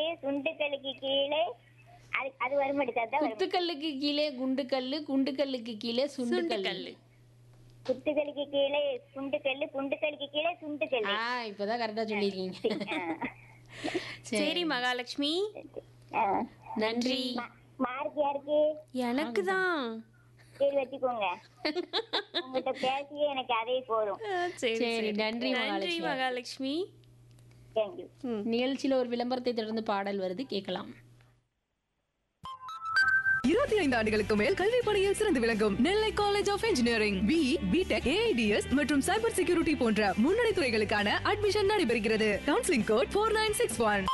சுண்டுக்கல்லுக்கு கீழே அது அது வரும்படி தான் வரும் குத்துக்கல்லுக்கு கீழே குண்டுக்கல்லு குண்டுக்கல்லுக்கு கீழே சுண்டுக்கல்லு சுண்டுக்கல்லு குத்துக்கல்லுக்கு கீழே குண்டுக்கல்லு குண்டுக்கல்லுக்கு கீழே சுண்டுக்கல்லு ஆ இப்பதான் கரெக்டா சொல்லிருக்கீங்க சரி மகாலட்சுமி ஆ. நன்றி மா- மார்க் யாருக்கு எனக்கு தான் சரி வச்சுக்கோங்க உங்ககிட்ட பேசியே எனக்கு அதே போதும் சரி சரி, சரி நன்றி நன்றி மகாலட்சுமி. மகாலட்சுமி தேங்க்யூ நிகழ்ச்சியில ஒரு விளம்பரத்தை தொடர்ந்து பாடல் வருது கேட்கலாம் இருபத்தி ஐந்து ஆண்டுகளுக்கு மேல் கல்வி பணியில் சிறந்து விளங்கும் Nellai college of engineering B B Tech A I D S மற்றும் சைபர் செக்யூரிட்டி போன்ற முன்னணி துறைகளுக்கான அட்மிஷன் நடைபெறுகிறது counselling code four nine six one